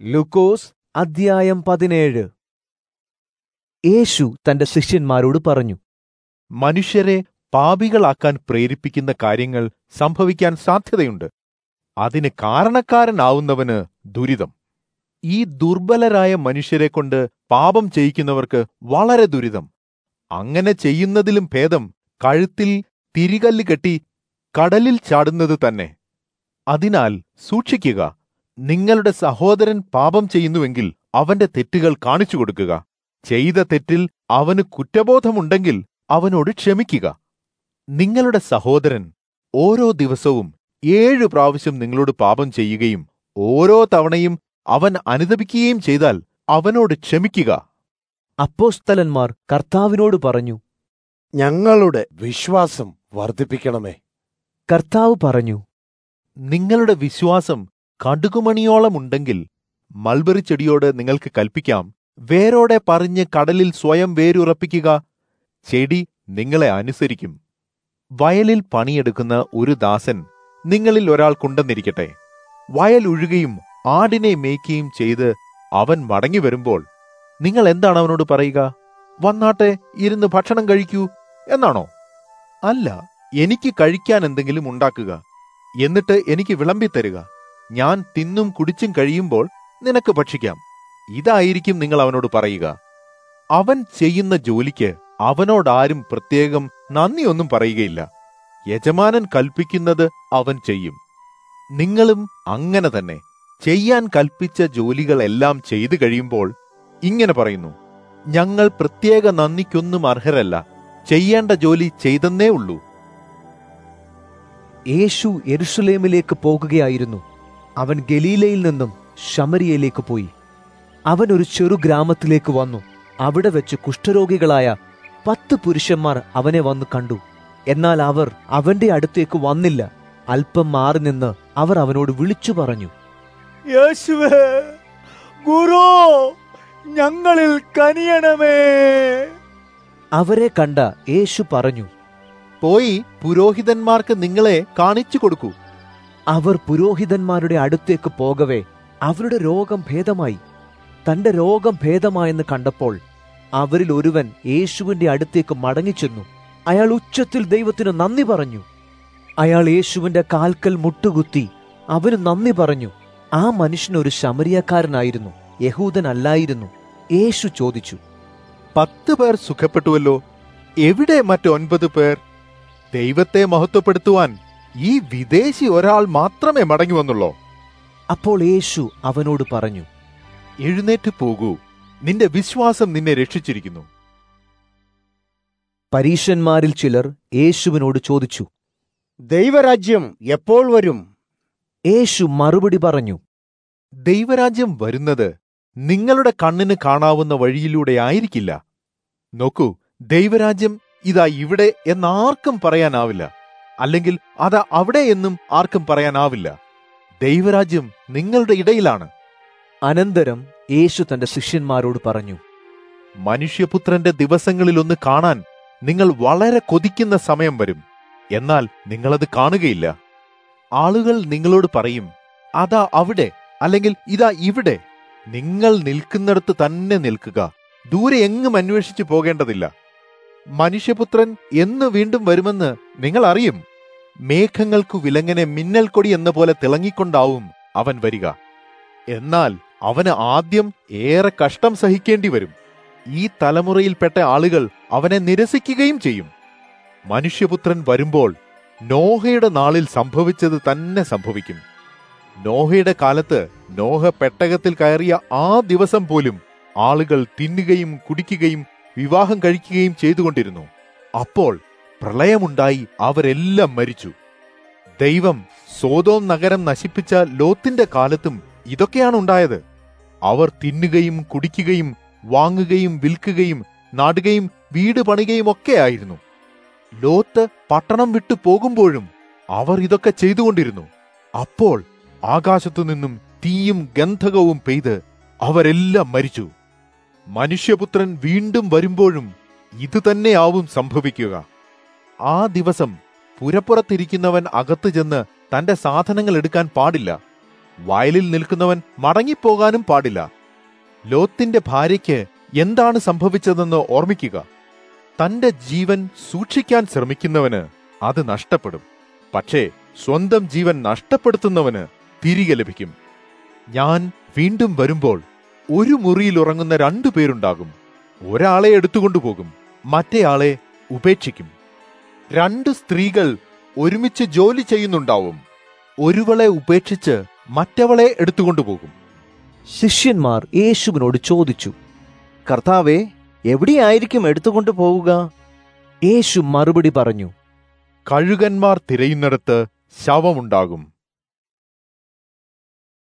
ലുക്കോസ് അദ്ധ്യായം പതിനേഴ് യേശു തന്റെ ശിഷ്യന്മാരോട് പറഞ്ഞു മനുഷ്യരെ പാപികളാക്കാൻ പ്രേരിപ്പിക്കുന്ന കാര്യങ്ങൾ സംഭവിക്കാൻ സാധ്യതയുണ്ട് അതിന് കാരണക്കാരനാവുന്നവന് ദുരിതം ഈ ദുർബലരായ മനുഷ്യരെ കൊണ്ട് പാപം ചെയ്യിക്കുന്നവർക്ക് വളരെ ദുരിതം അങ്ങനെ ചെയ്യുന്നതിലും ഭേദം കഴുത്തിൽ തിരികല്ല് കെട്ടി കടലിൽ ചാടുന്നത് തന്നെ അതിനാൽ സൂക്ഷിക്കുക നിങ്ങളുടെ സഹോദരൻ പാപം ചെയ്യുന്നുവെങ്കിൽ അവന്റെ തെറ്റുകൾ കാണിച്ചു കൊടുക്കുക ചെയ്ത തെറ്റിൽ അവന് കുറ്റബോധമുണ്ടെങ്കിൽ അവനോട് ക്ഷമിക്കുക നിങ്ങളുടെ സഹോദരൻ ഓരോ ദിവസവും ഏഴു പ്രാവശ്യം നിങ്ങളോട് പാപം ചെയ്യുകയും ഓരോ തവണയും അവൻ അനുദപിക്കുകയും ചെയ്താൽ അവനോട് ക്ഷമിക്കുക അപ്പോസ്തലന്മാർ കർത്താവിനോട് പറഞ്ഞു ഞങ്ങളുടെ വിശ്വാസം വർദ്ധിപ്പിക്കണമേ കർത്താവ് പറഞ്ഞു നിങ്ങളുടെ വിശ്വാസം കടുകുമണിയോളമുണ്ടെങ്കിൽ മൾബറി ചെടിയോട് നിങ്ങൾക്ക് കൽപ്പിക്കാം വേരോടെ പറഞ്ഞ് കടലിൽ സ്വയം വേരുറപ്പിക്കുക ചെടി നിങ്ങളെ അനുസരിക്കും വയലിൽ പണിയെടുക്കുന്ന ഒരു ദാസൻ നിങ്ങളിൽ ഒരാൾക്കുണ്ടെന്നിരിക്കട്ടെ വയൽ ഉഴുകയും ആടിനെ മേയ്ക്കുകയും ചെയ്ത് അവൻ മടങ്ങി വരുമ്പോൾ നിങ്ങൾ എന്താണ് അവനോട് പറയുക വന്നാട്ടെ ഇരുന്ന് ഭക്ഷണം കഴിക്കൂ എന്നാണോ അല്ല എനിക്ക് കഴിക്കാൻ എന്തെങ്കിലും ഉണ്ടാക്കുക എന്നിട്ട് എനിക്ക് വിളമ്പിത്തരുക ഞാൻ തിന്നും കുടിച്ചും കഴിയുമ്പോൾ നിനക്ക് ഭക്ഷിക്കാം ഇതായിരിക്കും നിങ്ങൾ അവനോട് പറയുക അവൻ ചെയ്യുന്ന ജോലിക്ക് അവനോടാരും പ്രത്യേകം നന്ദിയൊന്നും പറയുകയില്ല യജമാനൻ കൽപ്പിക്കുന്നത് അവൻ ചെയ്യും നിങ്ങളും അങ്ങനെ തന്നെ ചെയ്യാൻ കൽപ്പിച്ച ജോലികളെല്ലാം ചെയ്തു കഴിയുമ്പോൾ ഇങ്ങനെ പറയുന്നു ഞങ്ങൾ പ്രത്യേക നന്ദിക്കൊന്നും അർഹരല്ല ചെയ്യേണ്ട ജോലി ചെയ്തെന്നേ ഉള്ളൂ യേശു യെരുഷലേമിലേക്ക് പോകുകയായിരുന്നു അവൻ ഗലീലയിൽ നിന്നും ശമരിയയിലേക്ക് പോയി അവൻ ഒരു ചെറു ഗ്രാമത്തിലേക്ക് വന്നു അവിടെ വെച്ച് കുഷ്ഠരോഗികളായ പത്ത് പുരുഷന്മാർ അവനെ വന്നു കണ്ടു എന്നാൽ അവർ അവന്റെ അടുത്തേക്ക് വന്നില്ല അല്പം മാറി നിന്ന് അവർ അവനോട് വിളിച്ചു പറഞ്ഞു യേശുവേ ഗുരു ഞങ്ങളിൽ കനിയണമേ അവരെ കണ്ട യേശു പറഞ്ഞു പോയി പുരോഹിതന്മാർക്ക് നിങ്ങളെ കാണിച്ചു കൊടുക്കൂ അവർ പുരോഹിതന്മാരുടെ അടുത്തേക്ക് പോകവേ അവരുടെ രോഗം ഭേദമായി തന്റെ രോഗം ഭേദമായെന്ന് കണ്ടപ്പോൾ അവരിൽ ഒരുവൻ യേശുവിന്റെ അടുത്തേക്ക് മടങ്ങിച്ചെന്നു അയാൾ ഉച്ചത്തിൽ ദൈവത്തിന് നന്ദി പറഞ്ഞു അയാൾ യേശുവിന്റെ കാൽക്കൽ മുട്ടുകുത്തി അവന് നന്ദി പറഞ്ഞു ആ മനുഷ്യൻ ഒരു ശമരിയക്കാരനായിരുന്നു യഹൂദനല്ലായിരുന്നു യേശു ചോദിച്ചു പത്ത് പേർ സുഖപ്പെട്ടുവല്ലോ എവിടെ മറ്റൊൻപത് പേർ ദൈവത്തെ മഹത്വപ്പെടുത്തുവാൻ ഈ വിദേശി ഒരാൾ മാത്രമേ മടങ്ങി വന്നുള്ളൂ അപ്പോൾ യേശു അവനോട് പറഞ്ഞു എഴുന്നേറ്റ് പോകൂ നിന്റെ വിശ്വാസം നിന്നെ രക്ഷിച്ചിരിക്കുന്നു പരീശന്മാരിൽ ചിലർ യേശുവിനോട് ചോദിച്ചു ദൈവരാജ്യം എപ്പോൾ വരും യേശു മറുപടി പറഞ്ഞു ദൈവരാജ്യം വരുന്നത് നിങ്ങളുടെ കണ്ണിന് കാണാവുന്ന വഴിയിലൂടെ ആയിരിക്കില്ല നോക്കൂ ദൈവരാജ്യം ഇതാ ഇവിടെ എന്നാർക്കും പറയാനാവില്ല അല്ലെങ്കിൽ അതാ അവിടെ എന്നും ആർക്കും പറയാനാവില്ല ദൈവരാജ്യം നിങ്ങളുടെ ഇടയിലാണ് അനന്തരം യേശു തന്റെ ശിഷ്യന്മാരോട് പറഞ്ഞു മനുഷ്യപുത്രന്റെ ദിവസങ്ങളിലൊന്ന് കാണാൻ നിങ്ങൾ വളരെ കൊതിക്കുന്ന സമയം വരും എന്നാൽ നിങ്ങളത് കാണുകയില്ല ആളുകൾ നിങ്ങളോട് പറയും അതാ അവിടെ അല്ലെങ്കിൽ ഇതാ ഇവിടെ നിങ്ങൾ നിൽക്കുന്നിടത്ത് തന്നെ നിൽക്കുക ദൂരെ എങ്ങും അന്വേഷിച്ചു പോകേണ്ടതില്ല മനുഷ്യപുത്രൻ എന്ന് വീണ്ടും വരുമെന്ന് നിങ്ങൾ അറിയും മേഘങ്ങൾക്കു വിലങ്ങനെ മിന്നൽ കൊടി എന്ന പോലെ തിളങ്ങിക്കൊണ്ടാവും അവൻ വരിക എന്നാൽ അവന് ആദ്യം ഏറെ കഷ്ടം സഹിക്കേണ്ടി വരും ഈ തലമുറയിൽപ്പെട്ട ആളുകൾ അവനെ നിരസിക്കുകയും ചെയ്യും മനുഷ്യപുത്രൻ വരുമ്പോൾ നോഹയുടെ നാളിൽ സംഭവിച്ചത് തന്നെ സംഭവിക്കും നോഹയുടെ കാലത്ത് നോഹ പെട്ടകത്തിൽ കയറിയ ആ ദിവസം പോലും ആളുകൾ തിന്നുകയും കുടിക്കുകയും വിവാഹം കഴിക്കുകയും ചെയ്തുകൊണ്ടിരുന്നു അപ്പോൾ പ്രളയമുണ്ടായി അവരെല്ലാം മരിച്ചു ദൈവം സോതോം നഗരം നശിപ്പിച്ച ലോത്തിന്റെ കാലത്തും ഇതൊക്കെയാണ് ഉണ്ടായത് അവർ തിന്നുകയും കുടിക്കുകയും വാങ്ങുകയും വിൽക്കുകയും നാടുകയും വീട് പണികയും ഒക്കെ ആയിരുന്നു ലോത്ത് പട്ടണം വിട്ടു പോകുമ്പോഴും അവർ ഇതൊക്കെ ചെയ്തുകൊണ്ടിരുന്നു അപ്പോൾ ആകാശത്തു നിന്നും തീയും ഗന്ധകവും പെയ്ത് അവരെല്ലാം മരിച്ചു മനുഷ്യപുത്രൻ വീണ്ടും വരുമ്പോഴും ഇത് തന്നെയാവും സംഭവിക്കുക ആ ദിവസം പുരപ്പുറത്തിരിക്കുന്നവൻ അകത്തു ചെന്ന് തന്റെ സാധനങ്ങൾ എടുക്കാൻ പാടില്ല വയലിൽ നിൽക്കുന്നവൻ മടങ്ങിപ്പോകാനും പാടില്ല ലോത്തിന്റെ ഭാര്യയ്ക്ക് എന്താണ് സംഭവിച്ചതെന്ന് ഓർമ്മിക്കുക തന്റെ ജീവൻ സൂക്ഷിക്കാൻ ശ്രമിക്കുന്നവന് അത് നഷ്ടപ്പെടും പക്ഷേ സ്വന്തം ജീവൻ നഷ്ടപ്പെടുത്തുന്നവന് തിരികെ ലഭിക്കും ഞാൻ വീണ്ടും വരുമ്പോൾ ഒരു മുറിയിൽ ഉറങ്ങുന്ന രണ്ടു പേരുണ്ടാകും ഒരാളെ എടുത്തുകൊണ്ടുപോകും മറ്റേയാളെ ഉപേക്ഷിക്കും രണ്ട് സ്ത്രീകൾ ഒരുമിച്ച് ജോലി ചെയ്യുന്നുണ്ടാവും ഒരുവളെ ഉപേക്ഷിച്ച് മറ്റവളെ എടുത്തുകൊണ്ടുപോകും ശിഷ്യന്മാർ യേശുവിനോട് ചോദിച്ചു കർത്താവെ എവിടെയായിരിക്കും എടുത്തുകൊണ്ട് പോവുക യേശു മറുപടി പറഞ്ഞു കഴുകന്മാർ തിരയുന്നിടത്ത് ശവമുണ്ടാകും